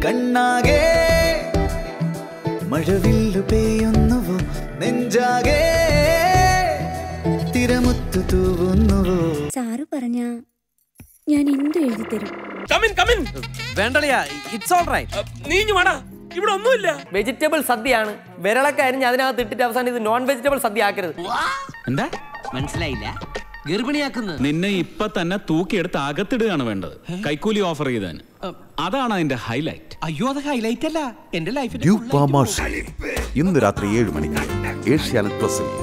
കണ്ണാകെ മഴവില്ലു പെയ്യുന്നുവോ നെഞ്ചാകെ തിരമുത്തു തൂവുന്നുവോ sir പറഞ്ഞ ഞാൻ എന്തു എഴുതി തരും കമിൻ കമിൻ വേണ്ടളിയാ ഇറ്റ്സ് ഓൾ റൈറ്റ് നീ ഇഞ്ഞു വേണ ഇവിടെ ഒന്നുമില്ല വെജിറ്റബിൾ സദ്യയാണ് വിരളൊക്കെ അരിഞ്ഞ് അതിനകത്ത് ഇട്ടിട്ട് അവസാനം ഇത് നോൺ വെജിറ്റബിൾ സദ്യ ആക്കരുത് എന്താ മനസ്സിലായില്ല ഗർഭിണിയാക്കുന്നത് നിന്നെ ഇപ്പൊ തന്നെ തൂക്കിയെടുത്ത് അകത്തിടുകയാണ് വേണ്ടത് കൈക്കൂലി ഓഫർ ചെയ്താൻ അതാണ് അതിന്റെ ഹൈലൈറ്റ് അയ്യോ അത് ഹൈലൈറ്റ് അല്ല എന്റെ ലൈഫിൽ ഡ്യൂക്ക് മാർഷൽ ഇന്ന് രാത്രി ഏഴ് മണിക്ക് ഏഷ്യാനെറ്റ് പ്ലസിൽ